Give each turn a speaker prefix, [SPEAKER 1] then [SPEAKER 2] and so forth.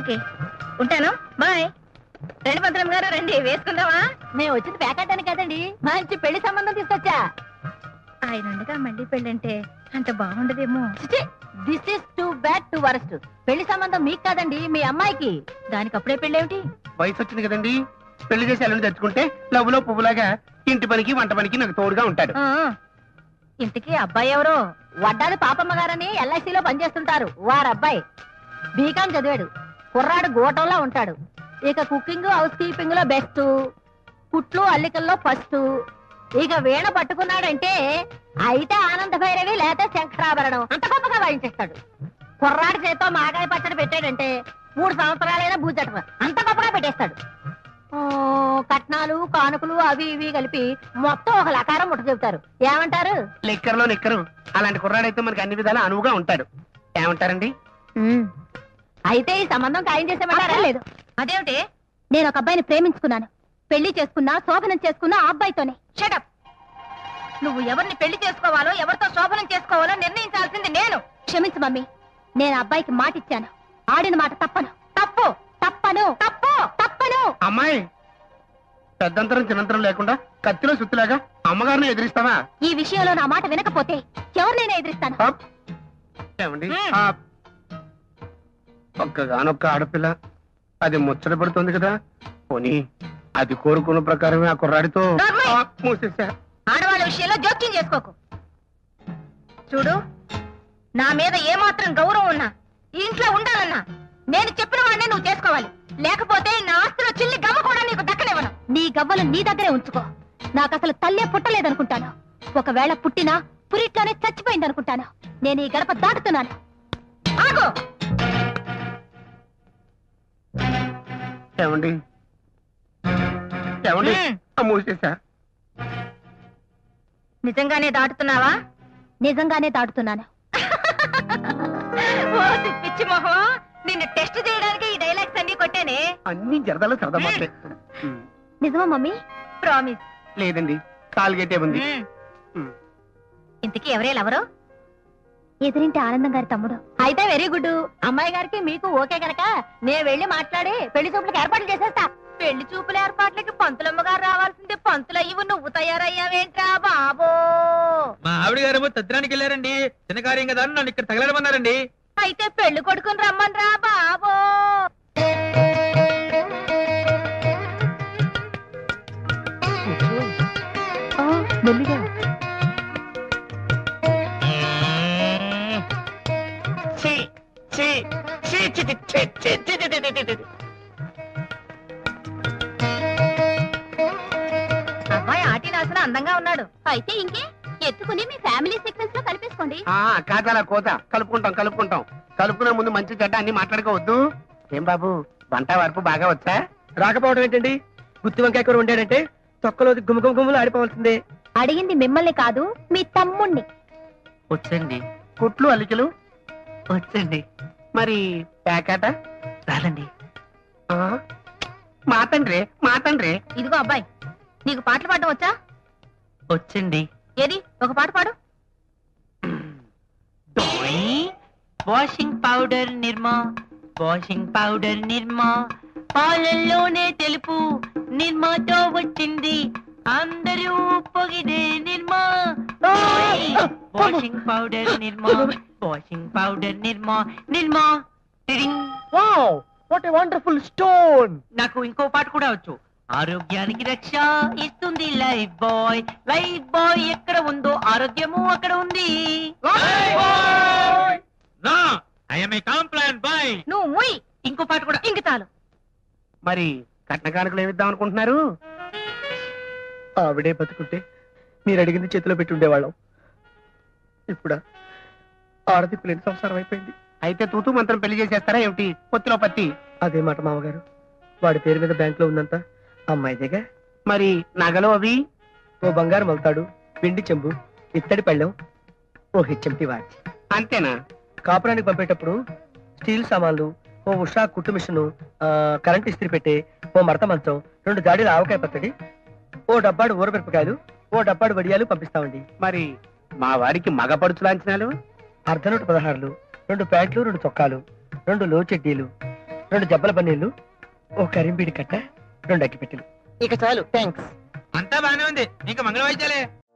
[SPEAKER 1] Okay ఉంటాను bye రండి మంత్రం గారు రండి వేసుకుందామా మేము వచ్చింది పేకాటానికి కదండి మంచి పెళ్లి సంబంధం తీసుకొచ్చా ఆయన ఉండగా మళ్ళీ పెళ్ళంటే అంత బాగుండదేమో this is too bad to worst పెళ్లి సంబంధం మీకు కాదండి మీ అమ్మాయికి దానికి అప్పుడే పెళ్ళేమిటి
[SPEAKER 2] వయసు వచ్చింది కదండి పెళ్లి చేసి అల్లుని తెచ్చుకుంటే లవ్లో పువ్వులాగా ఇంటి పనికి వంట పనికి నాకు తోడుగా ఉంటాడు
[SPEAKER 1] ఆ, ఇంతకీ అబ్బాయి ఎవరో వడ్డాది పాపమ్మ గారని ఎల్ఐసిలో పనిచేస్తుంటారు వారు అబ్బాయి బీకాం చదివాడు కుర్రాడు గోటంలో ఉంటాడు ఇక కుకింగ్ హౌస్ కీపింగ్ లో బెస్ట్ కుట్లు అల్లికల్లో ఫస్ట్ ఇక వీణ పట్టుకున్నాడంటే అయితే ఆనంద భైరవి లేకపోతే శంకరాభరణం అంత గొప్పగా వాయించేస్తాడు కుర్రాడి చేతో మాగాయ పచ్చడి పెట్టాడంటే మూడు సంవత్సరాలైనా బూజట అంత గొప్పగా పెట్టేస్తాడు ఆ, కట్నాలు కానుకలు అవి ఇవి కలిపి మొత్తం ఒక లకారం ముట్ట చెబుతారు ఏమంటారు
[SPEAKER 2] లెక్కర్లో నిక్కరు అలాంటి కుర్రాడైతే మనకి అన్ని విధాలా అనువుగా ఉంటాడు ఏమంటారండి
[SPEAKER 1] అయితే ఈ సంబంధం ఖాయం చేసేమంటారా లేదు అదేమిటి నేను ఒక అబ్బాయిని ప్రేమించుకున్నాను పెళ్లి చేసుకున్నా శోభనం చేసుకున్నా ఆ అబ్బాయితోనే షటప్ నువ్వు ఎవరిని పెళ్లి చేసుకోవాలో ఎవరితో శోభనం చేసుకోవాలో నిర్ణయించాల్సింది నేను క్షమించు మమ్మీ నేను ఆ అబ్బాయికి మాట ఇచ్చాను ఆడిన మాట తప్పను తప్పు తప్పను తప్పు తప్పను
[SPEAKER 2] అమ్మాయి పెద్దంతరం చిన్నంతరం లేకుండా కత్తిలో సుత్తిలాగా అమ్మగారిని ఎదిరిస్తావా
[SPEAKER 1] ఈ విషయంలో నా మాట వినకపోతే ఎవరినైనా ఎదిరిస్తాను
[SPEAKER 2] అప్. ఏమండి
[SPEAKER 1] మ్మ్.
[SPEAKER 2] ఆ. ఒక్కగానొక్క ఆడపిల్ల అది ముచ్చట పడుతుంది కదా పోనీ అది కోరుకున్న ప్రకారమే ఆ కుర్రాడితో
[SPEAKER 1] నోర్మై.
[SPEAKER 2] ఆ, మూసేశా
[SPEAKER 1] ఆడవాళ్ళ విషయంలో జోక్యం చేసుకోకు చూడు నా మీద ఏమాత్రం గౌరవం ఉన్నా ఈ ఇంట్లో ఉండాలన్నా నేను చెప్పిన వాడినే నువ్వు చేసుకోవాలి లేకపోతే నా ఆస్తిలో చిల్లి గవ్వ కూడా నీకు దక్కనివ్వను నీ గవ్వలు నీ దగ్గరే ఉంచుకో నాకు అసలు తల్లే పుట్టలేదనుకుంటాను ఒకవేళ పుట్టినా పురిట్లోనే చచ్చిపోయిందనుకుంటాను నేను ఈ గడప దాటుతున్నాను ఆగు
[SPEAKER 2] ఏమండి ఏమండి
[SPEAKER 1] మ్మ్.
[SPEAKER 2] ఆ, మూసేశా
[SPEAKER 1] నిజంగానే దాటుతున్నావా నిజంగానే దాటుతున్నాను పిచ్చి మొహం నిన్ను టెస్ట్ చేయడానికి ఈ డైలాగ్స్ అన్ని కొట్టానే
[SPEAKER 2] అన్ని జరదాలో సరదా మాటలే. మ్మ్.
[SPEAKER 1] నిజమా మమ్మీ ప్రామిస్
[SPEAKER 2] లేదండి కాలుగేటే ఉంది మ్మ్.
[SPEAKER 1] ఇంతకీ ఎవరే ఎవరు ఎదురింటి ఆనందం గారి తమ్ముడు అయితే వెరీ గుడ్ అమ్మాయి గారికి మీకు ఓకే గనక నేను వెళ్ళి మాట్లాడి పెళ్లి చూపులకు ఏర్పాట్లు చేసేస్తా పెళ్లి చూపుల ఏర్పాట్లకి పంతులమ్మ గారు రావాల్సింది పంతులు అయ్యి నువ్వు తయారయ్యావేంట్రా బాబో
[SPEAKER 3] మా ఆవిడ గారేమో తద్దినానికి వెళ్ళారండి చిన్న కార్యం కదా అని నన్ను ఇక్కడ తగలడమన్నారండి
[SPEAKER 1] అయితే పెళ్లి కొడుకుని రమ్మన్రా బాబో
[SPEAKER 2] మెల్లిగా ఛీ, ఛీ, ఛీ, ఛీ, ఛీ, ఛీ, ఛీ, ఛీ, ఛీ, ఛీ, ఛీ, ఛీ.
[SPEAKER 1] అబ్బాయి ఆటినాసన అందంగా ఉన్నాడు అయితే ఇంకే ఎత్తుకుని మీ ఫ్యామిలీ సీక్వెన్స్ లో కలిపేసుకోండి
[SPEAKER 2] ఆ కాదాల కోత కలుపుకుంటాం కలుపుకుంటాం కలుపుకునే ముందు మంచి చెడ్డ అన్ని మాట్లాడుకోవద్దు ఏం బాబు వంట వరపు బాగా వచ్చా
[SPEAKER 4] రాకపోవడం ఏంటండి గుత్తి వంకాయ కూర వండాడంటే తొక్కలో గుమగుమ గుమ్మలు ఆడిపోవాల్సిందే
[SPEAKER 1] అడిగింది మిమ్మల్ని కాదు మీ తమ్ముణ్ణి
[SPEAKER 3] వచ్చండి
[SPEAKER 2] కుట్లు అల్లికలు
[SPEAKER 3] వచ్చండి
[SPEAKER 2] మరి ప్యాకాట
[SPEAKER 3] రాదండి
[SPEAKER 2] ఆ? మా తండ్రి మా తండ్రి
[SPEAKER 1] ఇదిగో అబ్బాయి నీకు పాటలు పాడడం వచ్చా
[SPEAKER 3] వచ్చండి
[SPEAKER 1] ఏది ఒక పాట పాడు
[SPEAKER 3] washing powder Nirma washing powder Nirma పాలల్లోనే తెలుపు నిర్మాతో వచ్చింది అందరూ పొగిడే Nirma washing powder Nirma washing powder Nirma Nirma టిడింగ్.
[SPEAKER 4] Wow what a wonderful stone
[SPEAKER 3] నాకు ఇంకో పాట కూడా వచ్చు ఆరోగ్యానికి రక్ష ఇస్తుంది లైఫ్ బాయ్ లైఫ్ బాయ్ ఎక్కడ ఉందో ఆరోగ్యము అక్కడ ఉంది బాయ్
[SPEAKER 1] నువ్వు ముయ్
[SPEAKER 3] ఇంకో పాట కూడా
[SPEAKER 1] ఇంక చాలు
[SPEAKER 2] మరి కట్న కానుకలు ఏమిద్దాం అనుకుంటున్నారు
[SPEAKER 4] ఆవిడే బతుకుంటే మీరు అడిగింది చేతిలో పెట్టి ఉండేవాళ్ళం ఇప్పుడా ఆడదిప్పు లేని సంసారం అయిపోయింది
[SPEAKER 2] అయితే తూతూ మంత్రం పెళ్లి చేసేస్తారా ఏమిటి పొత్తిలో పత్తి
[SPEAKER 4] అదే మాట మామగారు వాడి పేరు మీద బ్యాంక్ లో ఉందంత అమ్మాయిదేగా
[SPEAKER 2] మరి నగలు అవి
[SPEAKER 4] ఓ బంగారు మలుతాడు పిండి చెంబు ఇత్తడి పళ్ళెం ఓ హెచ్ఎంటి వాచ్
[SPEAKER 2] అంతేనా
[SPEAKER 4] కాపురానికి పంపేటప్పుడు స్టీల్ సామాన్లు ఓ ఉషా కుట్టు మిషను ఆ, కరెంట్ ఇస్త్రీ పెట్టే ఓ మడత మంచం రెండు జాడీల ఆవకాయ పచ్చడి ఓ డబ్బాడు ఊరమిరపకాయలు ఓ డబ్బాడు వడియాలు పంపిస్తామండి
[SPEAKER 2] మరి మా వారికి మగ పడుచు లాంఛనాలు
[SPEAKER 4] అర్ధనూట పదహారులు రెండు ప్యాంట్లు రెండు చొక్కాలు రెండు లో చెడ్డీలు రెండు జబ్బల పన్నీళ్లు ఓ కరింబీడి కట్ట రెండు అగ్గిపెట్టెలు ఇక చాలు థ్యాంక్స్
[SPEAKER 5] అంతా బానే ఉంది ఇంకా మంగళ వాయిద్యాలే